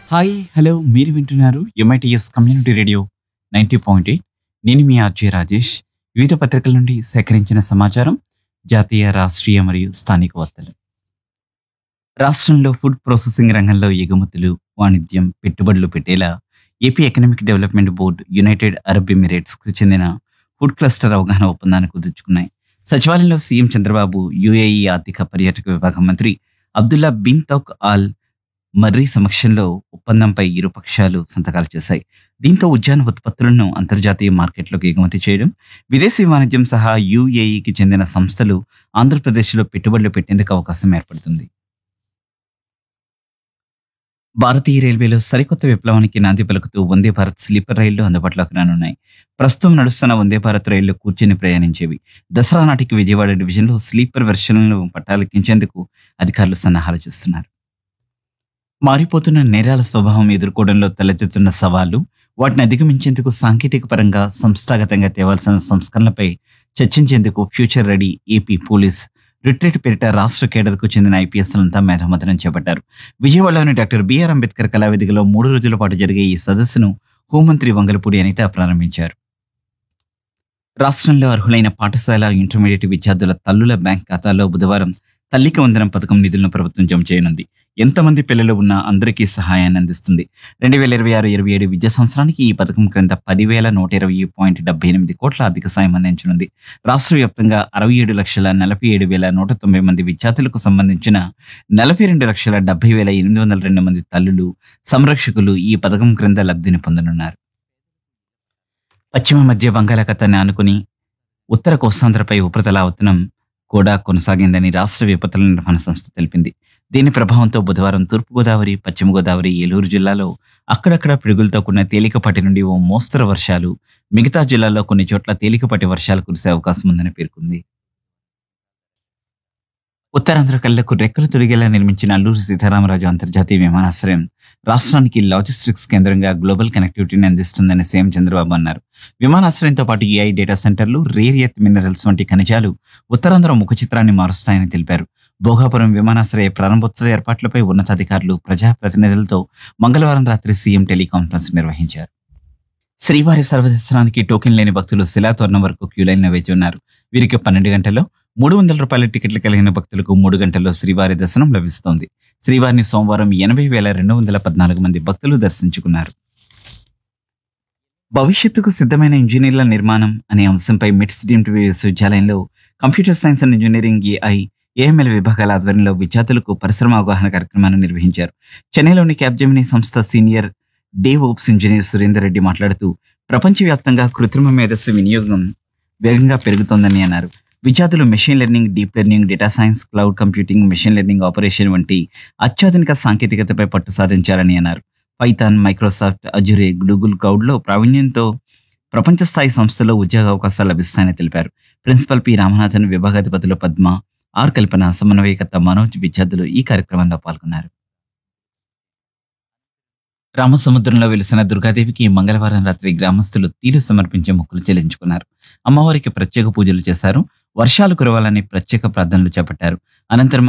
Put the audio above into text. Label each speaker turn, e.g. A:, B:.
A: hi hello మీరు వింటున్నారు MITS community radio ninety point eight నేను మీ ఆర్జే రాజేష్ వివిధ పత్రికల నుండి సేకరించిన సమాచారం జాతీయ రాష్ట్రీయ మరియు స్థానిక వార్తలు రాష్ట్రంలో ఫుడ్ ప్రాసెసింగ్ రంగంలో ఎగుమతులు వాణిజ్యం పెట్టుబడులు పెట్టేలా AP economic development board United Arab ఎమిరేట్స్కు చెందిన ఫుడ్ క్లస్టర్ అవగాహన ఒప్పందాన్ని కుదుర్చుకున్నాయి సచివాలయంలో సీఎం చంద్రబాబు యుఏఈ ఆర్థిక పర్యాటక విభాగం మంత్రి Abdullah bin Touq Al Marri సమక్షంలో ఒప్పందంపై ఇరు పక్షాలు సంతకాలు చేశాయి దీంతో ఉద్యాన ఉత్పత్తులను అంతర్జాతీయ మార్కెట్లోకి ఎగుమతి చేయడం విదేశీ వాణిజ్యం సహా యుఏఈకి చెందిన సంస్థలు ఆంధ్రప్రదేశ్లో పెట్టుబడులు పెట్టేందుకు అవకాశం ఏర్పడుతుంది భారతీయ రైల్వేలో సరికొత్త విప్లవానికి నాంది పలుకుతూ వందే భారత్ స్లీపర్ రైళ్లు అందుబాటులోకి రానున్నాయి ప్రస్తుతం నడుస్తున్న వందే భారత్ రైళ్లు కూర్చుని ప్రయాణించేవి దసరా నాటికి విజయవాడ డివిజన్లో స్లీపర్ వెర్షన్లను పట్టాలెక్కించేందుకు అధికారులు సన్నాహాలు చేస్తున్నారు మారిపోతున్న నేరాల స్వభావం ఎదుర్కోవడంలో తలెత్తుతున్న సవాళ్లు వాటిని అధిగమించేందుకు సాంకేతిక పరంగా సంస్థాగతంగా తేవాల్సిన సంస్కరణలపై చర్చించేందుకు future ready AP police retreat పేరిట రాష్ట్ర కేడర్కు చెందిన ఐపీఎస్లంతా మేధమథనం చేపట్టారు విజయవాడలోని డాక్టర్ బిఆర్ అంబేద్కర్ కళావేదికలో మూడు రోజుల పాటు జరిగే ఈ సదస్సును హోంమంత్రి వంగలపూడి అనిత ప్రారంభించారు రాష్ట్రంలో అర్హులైన పాఠశాల ఇంటర్మీడియట్ విద్యార్థుల తల్లుల బ్యాంక్ ఖాతాల్లో బుధవారం తల్లికి వందనం పథకం నిధులను ప్రభుత్వం జమ చేయనుంది ఎంతమంది పిల్లలు ఉన్నా అందరికీ సహాయాన్ని అందిస్తుంది రెండు వేల ఇరవై ఆరు ఇరవై ఏడు విద్యా సంవత్సరానికి ఈ పథకం క్రింద పదివేల నూట ఇరవై పాయింట్ డెబ్బై ఎనిమిది కోట్ల ఆర్థిక సాయం అందించనుంది రాష్ట్ర వ్యాప్తంగా అరవై ఏడు లక్షల నలభై ఏడు వేల నూట తొంభై మంది విద్యార్థులకు సంబంధించిన నలభై రెండు లక్షల డెబ్బై వేల ఎనిమిది వందల రెండు మంది తల్లులు సంరక్షకులు ఈ పథకం క్రింద లబ్ధిని పొందనున్నారు పశ్చిమ మధ్య బంగాళాఖాతాన్ని ఆనుకుని ఉత్తర కోస్తాంధ్రపై ఉపరితల అవతనం కూడా కొనసాగిందని రాష్ట్ర విపత్తుల నిర్వహణ సంస్థ తెలిపింది దీని ప్రభావంతో బుధవారం తూర్పుగోదావరి పశ్చిమ గోదావరి ఏలూరు జిల్లాలో అక్కడక్కడ పిడుగులతో కూడిన తేలికపాటి నుండి ఓ మోస్తరు వర్షాలు మిగతా జిల్లాల్లో కొన్ని చోట్ల తేలికపాటి వర్షాలు కురిసే అవకాశం ఉందని పేర్కొంది ఉత్తరాంధ్ర కళ్లకు రెక్కలు తొడిగేలా నిర్మించిన అల్లూరి సీతారామరాజు అంతర్జాతీయ విమానాశ్రయం రాష్ట్రానికి లాజిస్టిక్స్ కేంద్రంగా గ్లోబల్ కనెక్టివిటీని అందిస్తుందని సీఎం చంద్రబాబు అన్నారు విమానాశ్రయంతో పాటు ఏఐ డేటా సెంటర్లు రేర్ ఎర్త్ మినరల్స్ వంటి ఖనిజాలు ఉత్తరాంధ్ర ముఖ చిత్రాన్ని మారుస్తాయని తెలిపారు భోగాపురం విమానాశ్రయ ప్రారంభోత్సవ ఏర్పాట్లపై ఉన్నతాధికారులు ప్రజాప్రతినిధులతో మంగళవారం రాత్రి సీఎం టెలికాన్ఫరెన్స్ నిర్వహించారు శ్రీవారి సర్వదర్శనానికి టోకెన్ లేని భక్తులు శిలాతోరణం వరకు క్యూలైన్లో వేచి ఉన్నారు వీరికి పన్నెండు గంటల్లో మూడు వందల రూపాయల టికెట్లు కలిగిన భక్తులకు మూడు గంటల్లో శ్రీవారి దర్శనం లభిస్తోంది శ్రీవారిని సోమవారం ఎనభై వేల రెండు వందల పద్నాలుగు మంది భక్తులు దర్శించుకున్నారు భవిష్యత్తుకు సిద్ధమైన ఇంజనీర్ల నిర్మాణం అనే అంశంపై మిట్స్ డీమ్డ్ విశ్వవిద్యాలయంలో computer science and engineering AI AML విభాగాల ఆధ్వర్యంలో విద్యార్థులకు పరిశ్రమ అవగాహన కార్యక్రమాన్ని నిర్వహించారు చెన్నైలోని క్యాప్జెమినీ సంస్థ senior DevOps engineer Surender Reddy మాట్లాడుతూ ప్రపంచవ్యాప్తంగా కృత్రిమ మేధస్సు వినియోగం వేగంగా పెరుగుతోందని అన్నారు విద్యార్థులు machine learning deep learning data science cloud computing machine learning operation వంటి అత్యాధునిక సాంకేతికతపై పట్టు సాధించాలని అన్నారు పైథాన్ మైక్రోసాఫ్ట్ అజురే గూగుల్ క్లౌడ్లో ప్రావీణ్యంతో ప్రపంచ స్థాయి సంస్థల్లో ఉద్యోగ అవకాశాలు లభిస్తాయని తెలిపారు ప్రిన్సిపల్ పి రామనాథన్ విభాగాధిపతులు పద్మ ఆర్ కల్పన సమన్వయకర్త మనోజ్ విద్యార్థులు ఈ కార్యక్రమంలో పాల్గొన్నారు రామసముద్రంలో వెలిసిన దుర్గాదేవికి మంగళవారం రాత్రి గ్రామస్తులు తీరు సమర్పించే మొక్కులు చెల్లించుకున్నారు అమ్మవారికి ప్రత్యేక పూజలు చేశారు వర్షాలు కురవాలని ప్రత్యేక ప్రార్థనలు చేపట్టారు అనంతరం